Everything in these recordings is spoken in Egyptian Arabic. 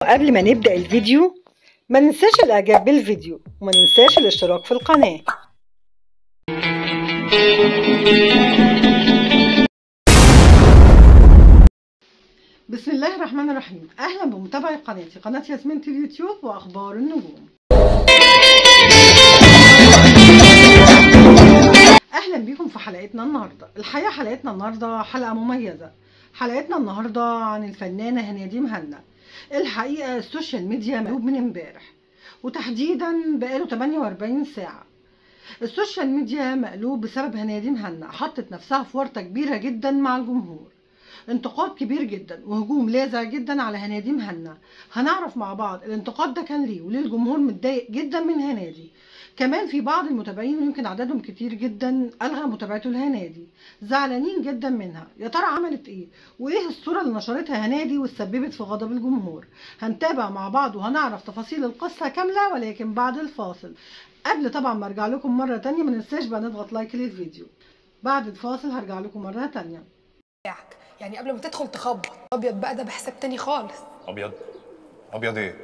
قبل ما نبدأ الفيديو ما ننساش الاعجاب بالفيديو وما ننساش الاشتراك في القناة بسم الله الرحمن الرحيم اهلا بمتابعي قناتي قناة ياسمين اليوتيوب واخبار النجوم اهلا بيكم في حلقتنا النهارده الحقيقه حلقتنا النهارده حلقه مميزه حلقتنا النهارده عن الفنانه هنادي مهنا الحقيقه السوشيال ميديا مقلوب من امبارح وتحديدا بقاله 48 ساعه السوشيال ميديا مقلوب بسبب هنادي مهنا حطت نفسها في ورطه كبيره جدا مع الجمهور انتقاد كبير جدا وهجوم لاذع جدا على هنادي مهنا هنعرف مع بعض الانتقاد ده كان ليه وليه الجمهور متضايق جدا من هنادي كمان في بعض المتابعين ويمكن عددهم كتير جدا الغى متابعته لهنادي زعلانين جدا منها يا ترى عملت ايه وايه الصوره اللي نشرتها هنادي وسببت في غضب الجمهور هنتابع مع بعض وهنعرف تفاصيل القصه كامله ولكن بعد الفاصل قبل طبعا ما ارجع لكم مره تانية ما ننساش بقى نضغط لايك للفيديو بعد الفاصل هرجع لكم مره تانية بتاعك يعني قبل ما تدخل تخبط ابيض بقى ده بحساب تاني خالص ابيض ابيض ايه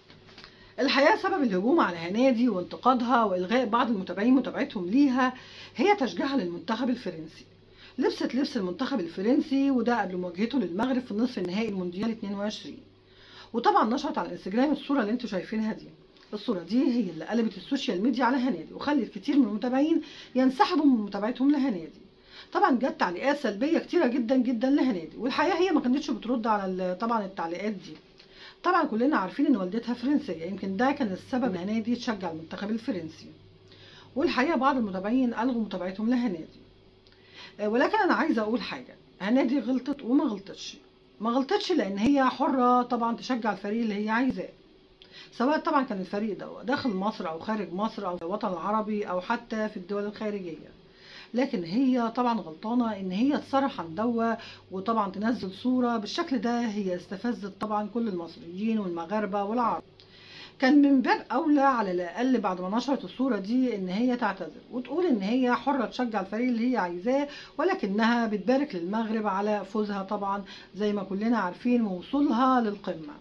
الحقيقه سبب الهجوم على هنادي وانتقادها والغاء بعض المتابعين متابعتهم ليها هي تشجيعها للمنتخب الفرنسي لبست لبس المنتخب الفرنسي وده قبل مواجهته للمغرب في النصف النهائي المونديال 22 وطبعا نشرت على الانستجرام الصوره اللي انتوا شايفينها دي الصوره دي هي اللي قلبت السوشيال ميديا على هنادي وخلت كتير من المتابعين ينسحبوا من متابعتهم لهنادي طبعا جت تعليقات سلبيه كتيره جدا جدا لهنادي والحقيقه هي ما كانتش بترد على ال- طبعا التعليقات دي طبعا كلنا عارفين ان والدتها فرنسيه يمكن ده كان السبب ان هنادي تشجع المنتخب الفرنسي والحقيقه بعض المتابعين الغوا متابعتهم لهنادي آه، ولكن انا عايزه اقول حاجه هنادي غلطت وما غلطتش ما غلطتش لان هي حره طبعا تشجع الفريق اللي هي عايزاه سواء طبعا كان الفريق ده داخل مصر او خارج مصر او الوطن العربي او حتى في الدول الخارجيه لكن هي طبعا غلطانه ان هي تصرح عن دوا وطبعا تنزل صوره بالشكل ده هي استفزت طبعا كل المصريين والمغاربه والعرب كان من باب اولى على الاقل بعد ما نشرت الصوره دي ان هي تعتذر وتقول ان هي حره تشجع الفريق اللي هي عايزاه ولكنها بتبارك للمغرب على فوزها طبعا زي ما كلنا عارفين ووصولها للقمه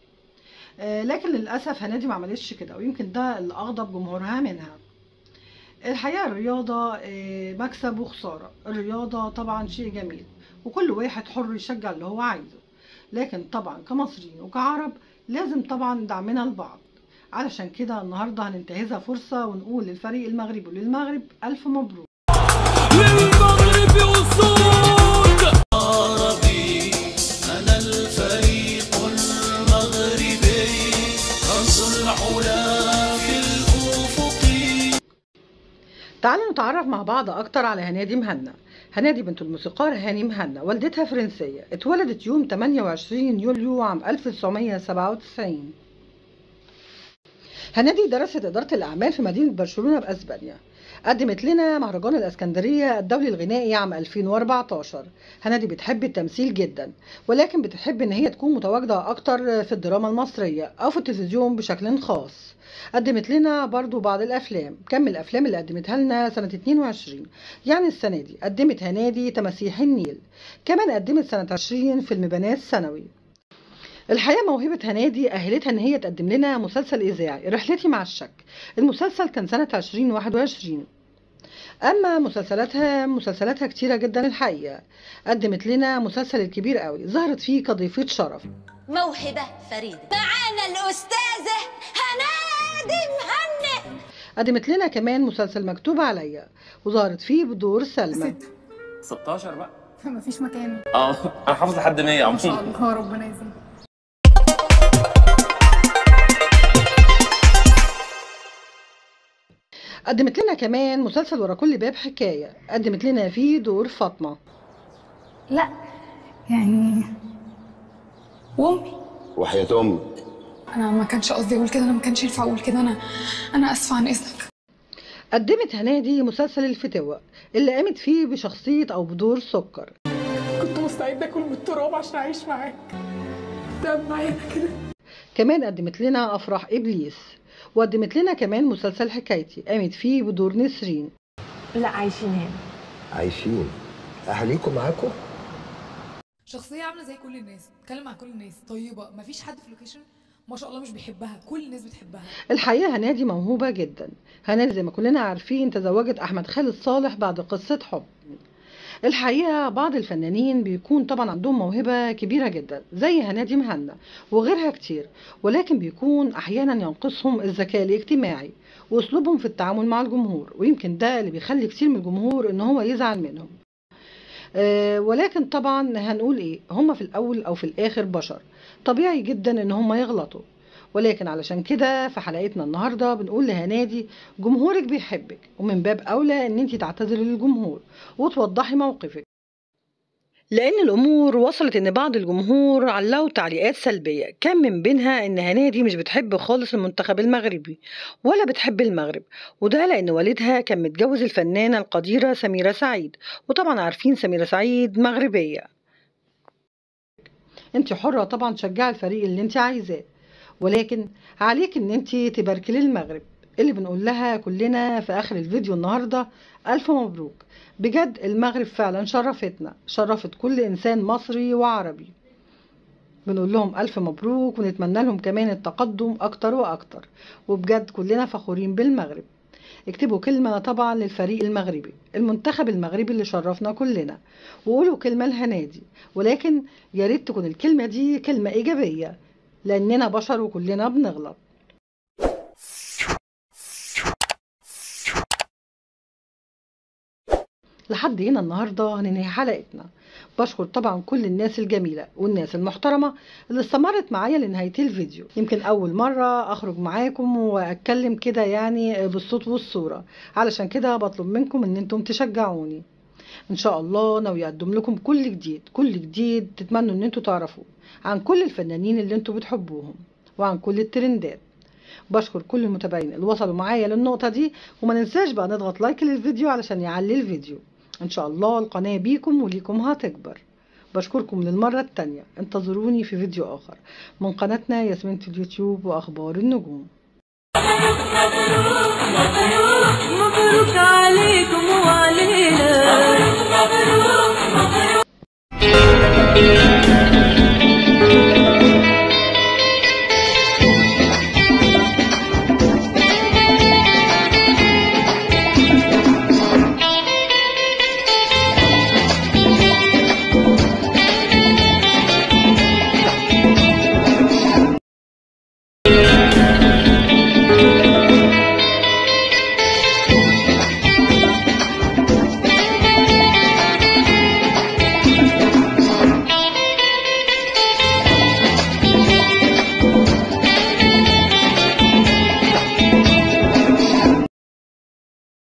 آه، لكن للاسف هنادي ما عملتش كده ويمكن ده اللي اغضب جمهورها منها الحقيقه الرياضه آه، مكسب وخساره الرياضه طبعا شيء جميل وكل واحد حر يشجع اللي هو عايزه لكن طبعا كمصريين وكعرب لازم طبعا دعمنا لبعض علشان كده النهارده هننتهزها فرصه ونقول للفريق المغربي وللمغرب الف مبروك للمغرب أسود عربي أنا الفريق المغربي رأس العلا في الأفق تعالوا نتعرف مع بعض اكتر على هنادي مهنا هنادي بنت الموسيقار هاني مهنا والدتها فرنسية اتولدت يوم 28 يوليو عام 1997 هنادي درست إدارة الأعمال في مدينة برشلونة بأسبانيا قدمت لنا مهرجان الإسكندرية الدولي الغنائي عام 2014 هنادي بتحب التمثيل جدا ولكن بتحب إن هي تكون متواجدة أكتر في الدراما المصرية أو في التلفزيون بشكل خاص قدمت لنا برضو بعض الافلام كم من الافلام اللي قدمتها لنا سنه 22 يعني السنه دي قدمت هنادي تماسيح النيل كمان قدمت سنه 20 فيلم بنات ثانوي الحقيقه موهبه هنادي اهلتها ان هي تقدم لنا مسلسل اذاعي رحلتي مع الشك المسلسل كان سنه 2021 اما مسلسلاتها مسلسلاتها كتيره جدا الحقيقه قدمت لنا مسلسل الكبير قوي ظهرت فيه كضيفه شرف موهبة فريدة معانا الأستاذة هنادي مهند قدمت لنا كمان مسلسل مكتوب عليا وظهرت فيه بدور سلمى 16 بقى مفيش مكان اه انا حافظ لحد 100 ان شاء عموما الله ربنا يزيد قدمت لنا كمان مسلسل ورا كل باب حكاية قدمت لنا فيه دور فاطمة لا يعني وامي وحياة أمي انا ما كانش قصدي اقول كده انا ما كانش ينفع اقول كده انا انا اسفه عن اذنك قدمت هنادي مسلسل الفتوة اللي قامت فيه بشخصية أو بدور سكر كنت مستعده اكل من التراب عشان اعيش معاك ده معايا أنا كده كمان قدمت لنا أفراح إبليس وقدمت لنا كمان مسلسل حكايتي قامت فيه بدور نسرين لا عايشين هنا عايشين أهاليكم معاكم شخصية عاملة زي كل الناس بتتكلم مع كل الناس طيبة مفيش حد في اللوكيشن ما شاء الله مش بيحبها كل الناس بتحبها الحقيقة هنادي موهوبة جدا هنادي زي ما كلنا عارفين تزوجت أحمد خالد صالح بعد قصة حب الحقيقة بعض الفنانين بيكون طبعا عندهم موهبة كبيرة جدا زي هنادي مهنا وغيرها كتير ولكن بيكون أحيانا ينقصهم الذكاء الاجتماعي وأسلوبهم في التعامل مع الجمهور ويمكن ده اللي بيخلي كتير من الجمهور إن هو يزعل منهم آه، ولكن طبعا هنقول ايه هم في الاول او في الاخر بشر طبيعي جدا ان هم يغلطوا ولكن علشان كده في حلقتنا النهارده بنقول لهنادي جمهورك بيحبك ومن باب اولى ان انت تعتذري للجمهور وتوضحي موقفك لان الامور وصلت ان بعض الجمهور علقوا تعليقات سلبيه كان من بينها ان هنادي مش بتحب خالص المنتخب المغربي ولا بتحب المغرب وده لان والدها كان متجوز الفنانه القديره سميره سعيد وطبعا عارفين سميره سعيد مغربيه انت حره طبعا تشجعي الفريق اللي انت عايزاه ولكن عليك ان انت تباركي للمغرب اللي بنقول لها كلنا في اخر الفيديو النهارده الف مبروك بجد المغرب فعلا شرفتنا شرفت كل انسان مصري وعربي بنقول لهم الف مبروك ونتمنى لهم كمان التقدم اكتر واكتر وبجد كلنا فخورين بالمغرب اكتبوا كلمة طبعا للفريق المغربي المنتخب المغربي اللي شرفنا كلنا وقولوا كلمة لهنادي ولكن يا ريت تكون الكلمة دي كلمة إيجابية لأننا بشر وكلنا بنغلط لحد هنا النهارده هننهي حلقتنا بشكر طبعا كل الناس الجميله والناس المحترمه اللي استمرت معايا لنهايه الفيديو يمكن اول مره اخرج معاكم واتكلم كده يعني بالصوت والصوره علشان كده بطلب منكم ان انتم تشجعوني ان شاء الله ناوي اقدم لكم كل جديد كل جديد تتمنوا ان انتم تعرفوه عن كل الفنانين اللي انتم بتحبوهم وعن كل الترندات بشكر كل المتابعين اللي وصلوا معايا للنقطة دي وما ننساش بقى نضغط لايك للفيديو علشان يعلي الفيديو ان شاء الله القناة بيكم وليكم هتكبر بشكركم للمرة التانية انتظروني في فيديو آخر من قناتنا ياسمين في اليوتيوب وأخبار النجوم مبروك عليكم وعلينا